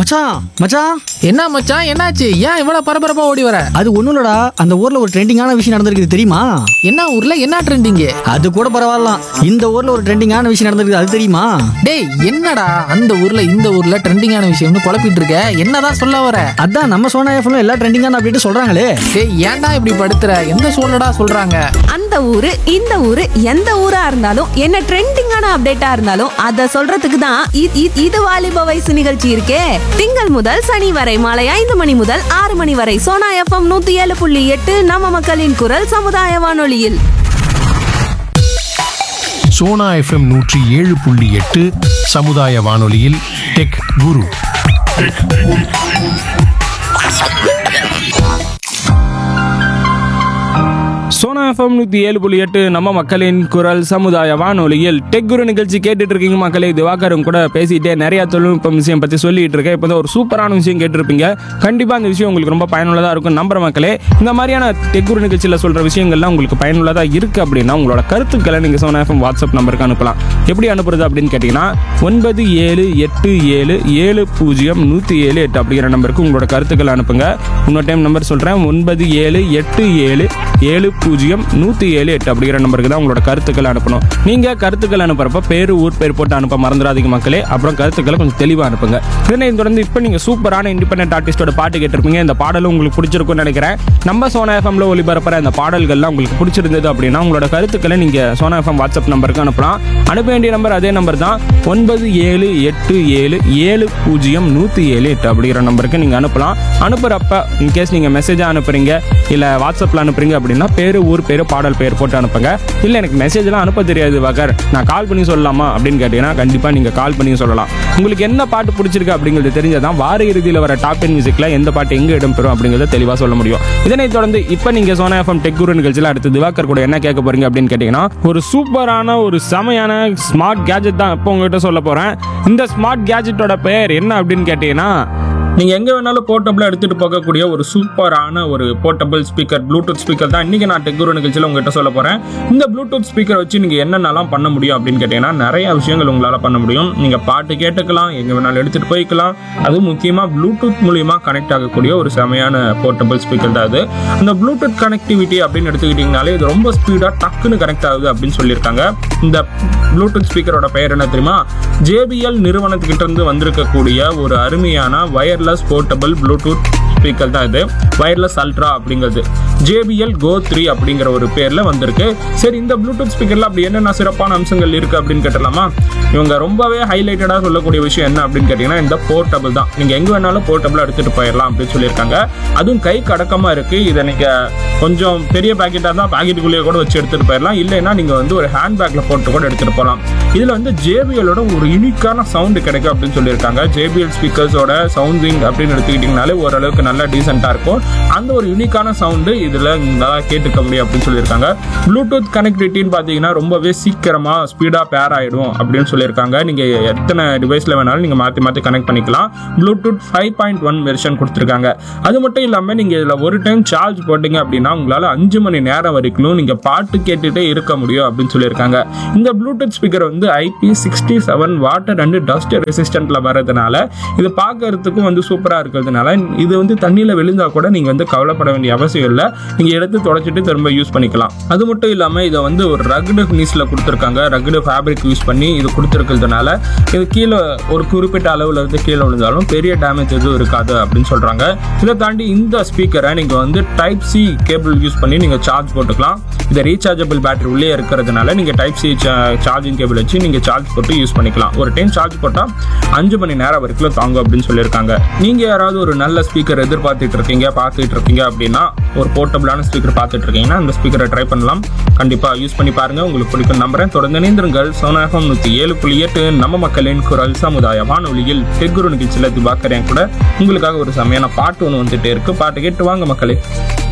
மச்சான் மச்சான் என்ன மச்சான் என்னாச்சு ஏன் இவ்வளவு பரபரப்பா ஓடி வர அது ஒண்ணும் இல்லடா அந்த ஊர்ல ஒரு ட்ரெண்டிங்கான விஷயம் நடந்திருக்கு தெரியுமா என்ன ஊர்ல என்ன ட்ரெண்டிங்கு அது கூட பரவாயில்லாம் இந்த ஊர்ல ஒரு ட்ரெண்டிங்கான விஷயம் நடந்திருக்கு அது தெரியுமா டேய் என்னடா அந்த ஊர்ல இந்த ஊர்ல ட்ரெண்டிங்கான விஷயம்னு குழப்பிட்டு இருக்க என்னதான் சொல்ல வர அதான் நம்ம சோனா எஃப்ல எல்லா ட்ரெண்டிங்கான அப்படின்ட்டு சொல்றாங்களே டேய் ஏன்டா இப்படி படுத்துற எந்த சூழலடா சொல்றாங்க அந்த ஊரு இந்த ஊரு எந்த ஊரா இருந்தாலும் என்ன ட்ரெண்டிங்கான அப்டேட்டா இருந்தாலும் அத சொல்றதுக்கு தான் இ- இ- இது வாலிப வயசு நிகழ்ச்சி இருக்கே திங்கள் முதல் சனி வரை மாலை ஐந்து மணி முதல் ஆறு மணி வரை சோனா எஃப்எம் நூத்தி ஏழு புள்ளி எட்டு நம்ம மக்களின் குரல் சமுதாய வானொலியில் சோனா எஃப்எம் நூற்றி ஏழு புள்ளி எட்டு சமுதாய வானொலியில் டெக் குரு சோனா எஃப்எம் நூற்றி ஏழு புள்ளி எட்டு நம்ம மக்களின் குரல் சமுதாய வானொலியில் டெக் குரு நிகழ்ச்சி கேட்டுட்டு இருக்கீங்க மக்களே திவாகரும் கூட பேசிட்டே நிறைய தொழில்நுட்பம் விஷயம் பற்றி சொல்லிட்டு இருக்கேன் இப்போ ஒரு சூப்பரான விஷயம் கேட்டிருப்பீங்க கண்டிப்பாக அந்த விஷயம் உங்களுக்கு ரொம்ப பயனுள்ளதாக இருக்கும் நம்புற மக்களே இந்த மாதிரியான டெக் குரு நிகழ்ச்சியில் சொல்கிற விஷயங்கள்லாம் உங்களுக்கு பயனுள்ளதாக இருக்குது அப்படின்னா உங்களோட கருத்துக்களை நீங்கள் சோனா எஃப்எம் வாட்ஸ்அப் நம்பருக்கு அனுப்பலாம் எப்படி அனுப்புறது அப்படின்னு கேட்டிங்கன்னா ஒன்பது ஏழு எட்டு ஏழு ஏழு பூஜ்ஜியம் நூற்றி ஏழு எட்டு அப்படிங்கிற நம்பருக்கு உங்களோட கருத்துக்களை அனுப்புங்க இன்னொரு டைம் நம்பர் சொல்கிறேன் ஒன்பது ஏழு எட்டு ஏழு ஏழு பூஜ்ஜியம் நூற்றி ஏழு எட்டு அப்படிங்கிற நம்பருக்கு தான் உங்களோட கருத்துக்களை அனுப்பணும் நீங்கள் கருத்துக்கள் அனுப்புறப்ப பேர் ஊர் பேர் போட்டு அனுப்ப மறந்துடாதீங்க மக்களே அப்புறம் கருத்துக்களை கொஞ்சம் தெளிவாக அனுப்புங்க இதனை தொடர்ந்து இப்போ நீங்கள் சூப்பரான இண்டிபெண்டன்ட் ஆர்டிஸ்டோட பாட்டு கேட்டிருப்பீங்க இந்த பாடலும் உங்களுக்கு பிடிச்சிருக்கும்னு நினைக்கிறேன் நம்ம சோனா எஃப்எம்ல ஒளிபரப்புற இந்த பாடல்கள்லாம் உங்களுக்கு பிடிச்சிருந்தது அப்படின்னா உங்களோட கருத்துக்களை நீங்கள் சோனா எஃப்எம் வாட்ஸ்அப் நம்பருக்கு அனுப்பலாம் அனுப்ப வேண்டிய நம்பர் அதே நம்பர் தான் ஒன்பது ஏழு எட்டு ஏழு ஏழு பூஜ்ஜியம் நூற்றி ஏழு எட்டு அப்படிங்கிற நம்பருக்கு நீங்கள் அனுப்பலாம் அனுப்புகிறப்ப இன்கேஸ் நீங்கள் மெசேஜாக அனுப்புறீங்க இல்லை வாட்ஸ்அப்பில் அனுப்புறீங்க அப்படின்னா பேர் ஊர் பேர் பாடல் பேர் போட்டு அனுப்புங்க இல்லை எனக்கு மெசேஜ்லாம் அனுப்ப தெரியாது வகர் நான் கால் பண்ணி சொல்லலாமா அப்படின்னு கேட்டிங்கன்னா கண்டிப்பாக நீங்கள் கால் பண்ணி சொல்லலாம் உங்களுக்கு என்ன பாட்டு பிடிச்சிருக்கு அப்படிங்கிறது தெரிஞ்சதான் வார இறுதியில் வர டாப் டென் மியூசிக்கில் எந்த பாட்டு எங்கே இடம்பெறும் அப்படிங்கிறத தெளிவாக சொல்ல முடியும் இதனைத் தொடர்ந்து இப்போ நீங்கள் சோனா எஃப்எம் டெக் குரு நிகழ்ச்சியில் அடுத்து திவாகர் கூட என்ன கேட்க போறீங்க அப்படின்னு கேட்டிங்கன்னா ஒரு சூப்பரான ஒரு செமையான ஸ்மார்ட் கேஜெட் தான் இப்போ உங்ககிட்ட சொல்ல போகிறேன் இந்த ஸ்மார்ட் கேஜெட்டோட பெயர் என்ன அப்படின்னு கேட்டிங்கன்னா நீங்கள் எங்கே வேணாலும் போர்ட்டபிளாக எடுத்துகிட்டு போகக்கூடிய ஒரு சூப்பரான ஒரு போர்ட்டபிள் ஸ்பீக்கர் ப்ளூடூத் ஸ்பீக்கர் தான் இன்றைக்கி நான் டெக்குரு நிகழ்ச்சியில் உங்ககிட்ட சொல்ல போகிறேன் இந்த ப்ளூடூத் ஸ்பீக்கர் வச்சு நீங்கள் என்னென்னலாம் பண்ண முடியும் அப்படின்னு கேட்டிங்கன்னா நிறைய விஷயங்கள் உங்களால் பண்ண முடியும் நீங்கள் பாட்டு கேட்டுக்கலாம் எங்கே வேணாலும் எடுத்துகிட்டு போய்க்கலாம் அதுவும் முக்கியமாக ப்ளூடூத் மூலியமாக கனெக்ட் ஆகக்கூடிய ஒரு செமையான போர்ட்டபிள் ஸ்பீக்கர் தான் அது அந்த ப்ளூடூத் கனெக்டிவிட்டி அப்படின்னு எடுத்துக்கிட்டிங்கனாலே இது ரொம்ப ஸ்பீடாக டக்குன்னு கனெக்ட் ஆகுது அப்படின்னு சொல்லியிருக்காங்க இந்த ப்ளூடூத் ஸ்பீக்கரோட பெயர் என்ன தெரியுமா ஜேபிஎல் நிறுவனத்துக்கிட்ட இருந்து வந்திருக்கக்கூடிய ஒரு அருமையான வயர்லெஸ் போர்ட்டபிள் ப்ளூடூத் ஸ்பீக்கர் தான் இது வயர்லெஸ் அல்ட்ரா அப்படிங்கிறது ஜேபிஎல் கோ த்ரீ அப்படிங்கிற ஒரு பேர்ல வந்திருக்கு சரி இந்த ப்ளூடூத் ஸ்பீக்கர்ல அப்படி என்னென்ன சிறப்பான அம்சங்கள் இருக்கு அப்படின்னு கேட்டலாமா இவங்க ரொம்பவே ஹைலைட்டடா சொல்லக்கூடிய விஷயம் என்ன அப்படின்னு கேட்டீங்கன்னா இந்த போர்ட்டபிள் தான் நீங்க எங்க வேணாலும் போர்ட்டபிள் எடுத்துட்டு போயிடலாம் அப்படின்னு சொல்லியிருக்காங்க அதுவும் கை கடக்கமா இருக்கு இதை நீங்க கொஞ்சம் பெரிய பாக்கெட்டா தான் பாக்கெட்டுக்குள்ளேயே கூட வச்சு எடுத்துட்டு போயிடலாம் இல்லைன்னா நீங்க வந்து ஒரு ஹேண்ட் பேக்ல போட்டு கூட எடுத்துட்டு போகலாம் இதுல வந்து ஜேபிஎலோட ஒரு யூனிக்கான சவுண்டு கிடைக்கும் அப்படின்னு சொல்லியிருக்காங்க ஜேபிஎல் ஸ்பீக்கர்ஸோட சவுண்டிங் அப்படின்னு எடுத்துக்கிட்டிங்கனாலே ஓரளவுக்கு நல்லா டீசெண்டாக இருக்கும் அந்த ஒரு யூனிக்கான சவுண்டு இதில் நல்லா கேட்டுக்க முடியும் அப்படின்னு சொல்லியிருக்காங்க ப்ளூடூத் கனெக்டிவிட்டின்னு பார்த்தீங்கன்னா ரொம்பவே சீக்கிரமாக ஸ்பீடாக பேர் ஆகிடும் அப்படின்னு சொல்லியிருக்காங்க நீங்கள் எத்தனை டிவைஸில் வேணாலும் நீங்கள் மாற்றி மாற்றி கனெக்ட் பண்ணிக்கலாம் bluetooth five point one version கொடுத்துருக்காங்க அது மட்டும் இல்லாமல் நீங்கள் இதில் ஒரு டைம் சார்ஜ் போட்டிங்க அப்படின்னா உங்களால் அஞ்சு மணி நேரம் வரைக்கும் நீங்கள் பாட்டு கேட்டுகிட்டே இருக்க முடியும் அப்படின்னு சொல்லியிருக்காங்க இந்த ப்ளூடூத் ஸ்பீக்கர் வந்து IP sixty seven water and dust ரெசிஸ்டன்ட்ல வர்றதுனால இது பார்க்கறதுக்கும் வந்து சூப்பராக இருக்கிறதுனால இது வந்து தண்ணியில் விழுந்தா கூட நீங்கள் வந்து கவலைப்பட வேண்டிய அவசியம் இல்லை நீங்கள் எடுத்து தொடச்சிட்டு திரும்ப யூஸ் பண்ணிக்கலாம் அது மட்டும் இல்லாமல் இதை வந்து ஒரு ரகுடு ஃபினிஷில் கொடுத்துருக்காங்க ரகுடு ஃபேப்ரிக் யூஸ் பண்ணி இது கொடுத்துருக்கிறதுனால இது கீழே ஒரு குறிப்பிட்ட அளவில் இருந்து கீழே விழுந்தாலும் பெரிய டேமேஜ் எதுவும் இருக்காது அப்படின்னு சொல்கிறாங்க இதை தாண்டி இந்த ஸ்பீக்கரை நீங்கள் வந்து டைப் சி கேபிள் யூஸ் பண்ணி நீங்கள் சார்ஜ் போட்டுக்கலாம் இது ரீசார்ஜபிள் பேட்டரி உள்ளே இருக்கிறதுனால நீங்கள் டைப் சி சார்ஜிங் கேபிள் வச்சு நீங்கள் சார்ஜ் போட்டு யூஸ் பண்ணிக்கலாம் ஒரு டைம் சார்ஜ் போட்டால் அஞ்சு மணி நேரம் வரைக்கும் தாங்கும் அப்படின்னு சொல்லியிருக்காங்க நீங்கள் யாராவது ஒரு நல்ல ஸ்பீக்கர் எதிர்பார்த்துட்டு இருக்கீங்க பார்த்துட்டு இருக்கீங்க அப்படின்னா ஒரு போர்ட்டபிளான ஸ்பீக்கர் பார்த்துட்டு இருக்கீங்கன்னா அந்த ஸ்பீக்கரை ட்ரை பண்ணலாம் கண்டிப்பாக யூஸ் பண்ணி பாருங்க உங்களுக்கு பிடிக்கும் நம்புறேன் தொடர்ந்து இணைந்திருங்கள் சோனாஃபம் நூற்றி ஏழு புள்ளி எட்டு நம்ம மக்களின் குரல் சமுதாய வானொலியில் டெக்குரு நிகழ்ச்சியில் திபாக்கரேன் கூட உங்களுக்காக ஒரு செமையான பாட்டு ஒன்று வந்துட்டே இருக்கு பாட்டு கேட்டு வாங்க மக்களே